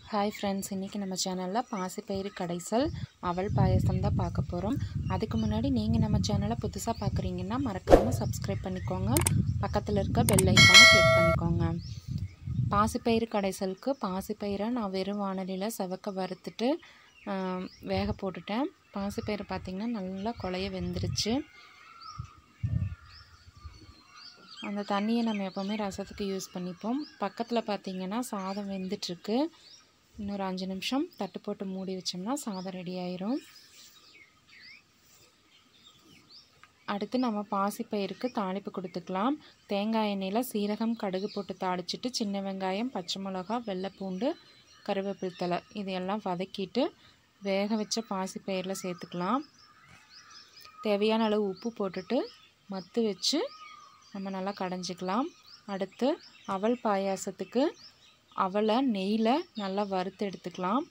hi friends இன்றைக்கி நம்ம சேனலில் பாசிப்பயிறு கடைசல் அவல் பாயசம் தான் பார்க்க போகிறோம் அதுக்கு முன்னாடி நீங்கள் நம்ம சேனலை புதுசாக பார்க்குறீங்கன்னா மறக்காமல் சப்ஸ்கிரைப் பண்ணிக்கோங்க பக்கத்தில் இருக்க பெல் ஐக்கானை கிளிக் பண்ணிக்கோங்க பாசிப்பயிறு கடைசலுக்கு பாசிப்பயிரை நான் வெறும் வானலியில் செவக்க வறுத்துட்டு ஆம், வேக போட்டுட்டேன் பாசிப்பயிறு பார்த்திங்கன்னா நல்லா குழைய வெந்துருச்சு அந்த தண்ணியை நம்ம எப்போவுமே ரசத்துக்கு யூஸ் பண்ணிப்போம் பக்கத்தில் பார்த்திங்கன்னா சாதம் வெந்துட்டுருக்கு இன்னொரு அஞ்சு நிமிஷம் தட்டு போட்டு மூடி வச்சோம்னா சாதம் ரெடி ஆயிரும் அடுத்து நம்ம பாசிப்பயிருக்கு தாளிப்பு கொடுத்துக்கலாம் தேங்காய் எண்ணெயில் சீரகம் கடுகு போட்டு தாளிச்சிட்டு சின்ன வெங்காயம் பச்சை மிளகா வெள்ளைப்பூண்டு கருவேப்பிலை தழை இதையெல்லாம் வதக்கிட்டு வேக வச்ச பாசிப்பயிரில் சேர்த்துக்கலாம் தேவையான அளவு உப்பு போட்டுட்டு மத்து வச்சு நம்ம நல்லா கடைஞ்சிக்கலாம் அடுத்து அவல் பாயாசத்துக்கு அவலை நெய்யில் நல்லா வறுத்து எடுத்துக்கலாம்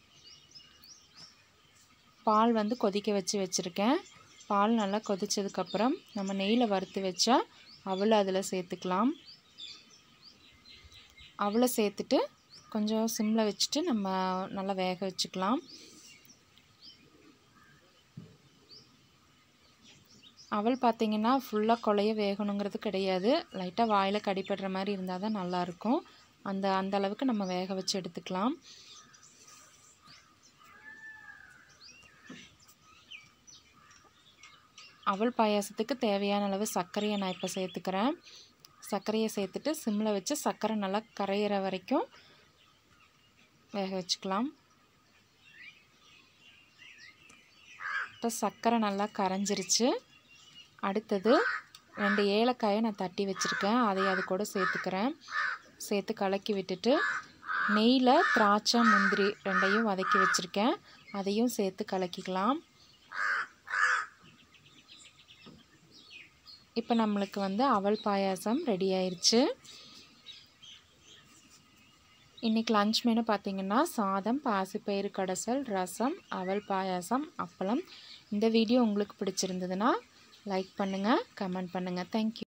பால் வந்து கொதிக்க வச்சு வச்சுருக்கேன் பால் நல்லா கொதிச்சதுக்கப்புறம் நம்ம நெய்யில் வறுத்து வச்சா அவலை அதில் சேர்த்துக்கலாம் அவலை சேர்த்துட்டு கொஞ்சம் சிம்மில் வச்சுட்டு நம்ம நல்லா வேக வச்சுக்கலாம் அவல் பார்த்திங்கன்னா ஃபுல்லாக குழைய வேகணுங்கிறது கிடையாது லைட்டாக வாயில் கடிப்படுற மாதிரி இருந்தால் தான் நல்லாயிருக்கும் அந்த அந்த அளவுக்கு நம்ம வேக வச்சு எடுத்துக்கலாம் அவல் பாயாசத்துக்கு தேவையான அளவு சர்க்கரையை நான் இப்போ சேர்த்துக்கிறேன் சர்க்கரையை சேர்த்துட்டு சிம்மில் வச்சு சர்க்கரை நல்லா கரையிற வரைக்கும் வேக வச்சுக்கலாம் இப்போ சர்க்கரை நல்லா கரைஞ்சிருச்சு அடுத்தது ரெண்டு ஏலக்காயை நான் தட்டி வச்சுருக்கேன் அதை அது கூட சேர்த்துக்கிறேன் சேர்த்து கலக்கி விட்டுட்டு நெய்யில் திராட்சை முந்திரி ரெண்டையும் வதக்கி வச்சுருக்கேன் அதையும் சேர்த்து கலக்கிக்கலாம் இப்போ நம்மளுக்கு வந்து அவல் பாயாசம் ரெடி ஆயிடுச்சு இன்றைக்கி லஞ்ச் மெனு பார்த்திங்கன்னா சாதம் பாசிப்பயிறு கடைசல் ரசம் அவல் பாயாசம் அப்பளம் இந்த வீடியோ உங்களுக்கு பிடிச்சிருந்ததுன்னா லைக் பண்ணுங்கள் கமெண்ட் பண்ணுங்கள் தேங்க்யூ